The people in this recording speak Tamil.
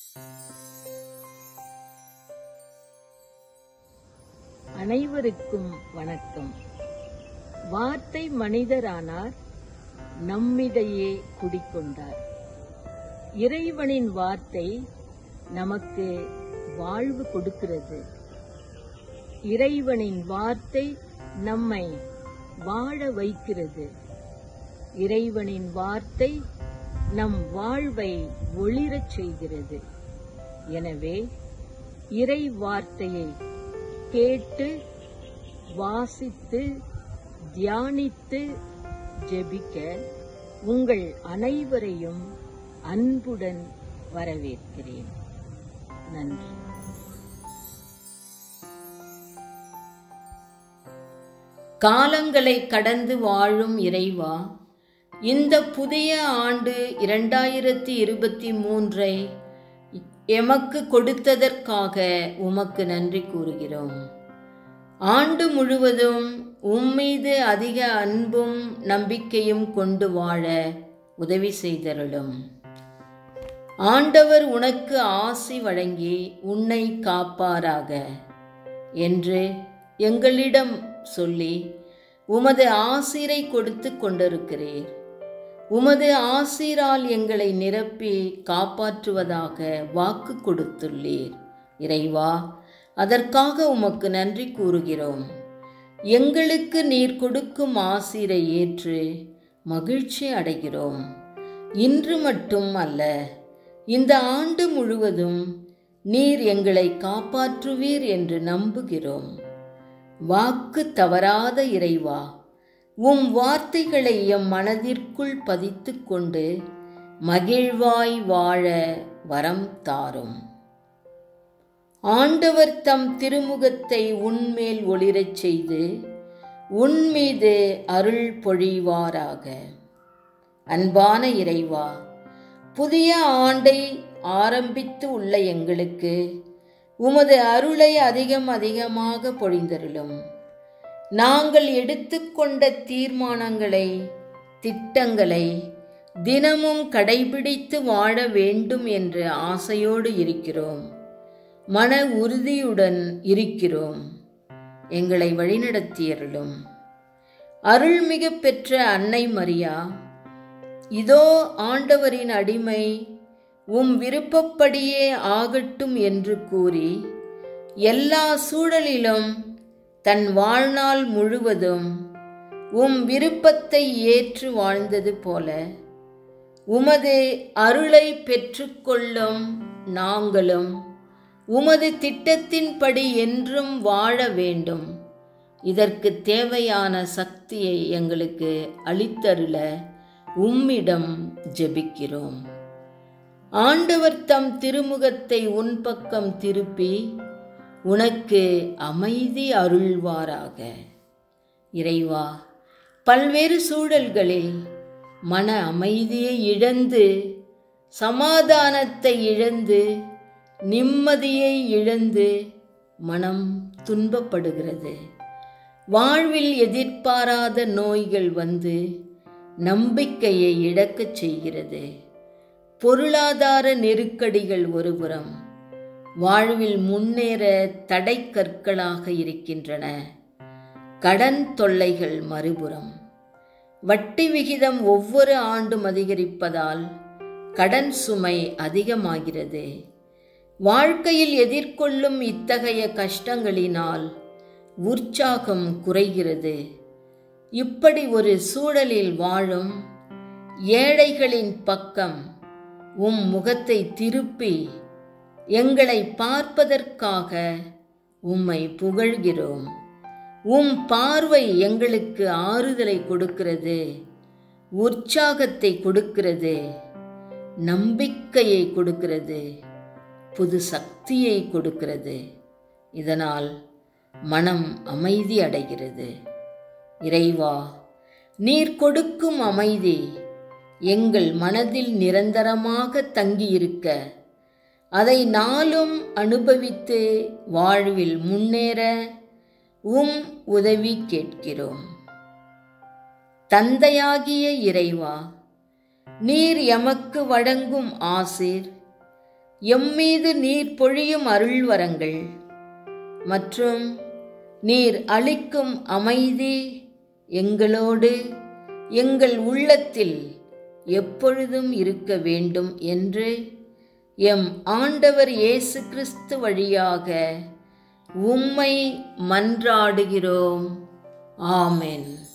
அனைவருக்கும் வணக்கம் வார்த்தை மனிதரானார் நம்மிடையே குடிக்கொண்டார் இறைவனின் வார்த்தை நமக்கு வாழ்வு கொடுக்கிறது இறைவனின் வார்த்தை நம்மை வாழ வைக்கிறது இறைவனின் வார்த்தை நம் வாழ்வை ஒளிரச் செய்கிறது எனவே இறை வார்த்தையை கேட்டு வாசித்து தியானித்து ஜெபிக்க உங்கள் அனைவரையும் அன்புடன் வரவேற்கிறேன் நன்றி காலங்களை கடந்து வாழும் இறைவா இந்த புதிய ஆண்டு இரண்டாயிரத்தி இருபத்தி மூன்றை எமக்கு கொடுத்ததற்காக உமக்கு நன்றி கூறுகிறோம் ஆண்டு முழுவதும் உம்மீது அதிக அன்பும் நம்பிக்கையும் கொண்டு வாழ உதவி செய்தருளும் ஆண்டவர் உனக்கு ஆசி வழங்கி உன்னை காப்பாராக என்று எங்களிடம் சொல்லி உமது ஆசிரை கொடுத்து கொண்டிருக்கிறீர் உமது ஆசிரால் எங்களை நிரப்பி காப்பாற்றுவதாக வாக்கு கொடுத்துள்ளீர் இறைவா அதற்காக உமக்கு நன்றி கூறுகிறோம் எங்களுக்கு நீர் கொடுக்கும் ஆசிரை ஏற்று மகிழ்ச்சி அடைகிறோம் இன்று மட்டும் அல்ல இந்த ஆண்டு முழுவதும் நீர் எங்களை காப்பாற்றுவீர் என்று நம்புகிறோம் வாக்கு தவறாத இறைவா உம் வார்த்தைகளை எம் மனதிற்குள் பதித்து கொண்டு மகிழ்வாய் வாழ வரம் தாரும் ஆண்டவர் தம் திருமுகத்தை உன்மேல் ஒளிரச் செய்து உன்மீது அருள் பொழிவாராக அன்பான இறைவா புதிய ஆண்டை ஆரம்பித்து உள்ள எங்களுக்கு உமது அருளை அதிகம் அதிகமாக பொழிந்தருளும் நாங்கள் எடுத்துக்கொண்ட தீர்மானங்களை திட்டங்களை தினமும் கடைபிடித்து வாழ வேண்டும் என்று ஆசையோடு இருக்கிறோம் மன உறுதியுடன் இருக்கிறோம் எங்களை வழிநடத்தியருளும் அருள்மிகு பெற்ற அன்னை மரியா இதோ ஆண்டவரின் அடிமை உம் விருப்பப்படியே ஆகட்டும் என்று கூறி எல்லா சூழலிலும் தன் வாழ்நாள் முழுவதும் உம் விருப்பத்தை ஏற்று வாழ்ந்தது போல உமது அருளை பெற்றுக்கொள்ளும் நாங்களும் உமது திட்டத்தின்படி என்றும் வாழ வேண்டும் இதற்கு தேவையான சக்தியை எங்களுக்கு அளித்தருள உம்மிடம் ஜெபிக்கிறோம் ஆண்டவர் தம் திருமுகத்தை உன் பக்கம் திருப்பி உனக்கு அமைதி அருள்வாராக இறைவா பல்வேறு சூழல்களில் மன அமைதியை இழந்து சமாதானத்தை இழந்து நிம்மதியை இழந்து மனம் துன்பப்படுகிறது வாழ்வில் எதிர்பாராத நோய்கள் வந்து நம்பிக்கையை இழக்கச் செய்கிறது பொருளாதார நெருக்கடிகள் ஒருபுறம் வாழ்வில் முன்னேற தடை கற்களாக இருக்கின்றன கடன் தொல்லைகள் மறுபுறம் வட்டி விகிதம் ஒவ்வொரு ஆண்டும் அதிகரிப்பதால் கடன் சுமை அதிகமாகிறது வாழ்க்கையில் எதிர்கொள்ளும் இத்தகைய கஷ்டங்களினால் உற்சாகம் குறைகிறது இப்படி ஒரு சூழலில் வாழும் ஏழைகளின் பக்கம் உம் முகத்தை திருப்பி எங்களை பார்ப்பதற்காக உம்மை புகழ்கிறோம் உம் பார்வை எங்களுக்கு ஆறுதலை கொடுக்கிறது உற்சாகத்தை கொடுக்கிறது நம்பிக்கையை கொடுக்கிறது புது சக்தியை கொடுக்கிறது இதனால் மனம் அமைதி அடைகிறது இறைவா நீர் கொடுக்கும் அமைதி எங்கள் மனதில் நிரந்தரமாக தங்கியிருக்க அதை நாளும் அனுபவித்து வாழ்வில் முன்னேற உம் உதவி கேட்கிறோம் தந்தையாகிய இறைவா நீர் எமக்கு வழங்கும் ஆசீர் எம்மீது நீர் பொழியும் அருள்வரங்கள் மற்றும் நீர் அளிக்கும் அமைதி எங்களோடு எங்கள் உள்ளத்தில் எப்பொழுதும் இருக்க வேண்டும் என்று எம் ஆண்டவர் இயேசு கிறிஸ்து வழியாக உம்மை மன்றாடுகிறோம் ஆமென்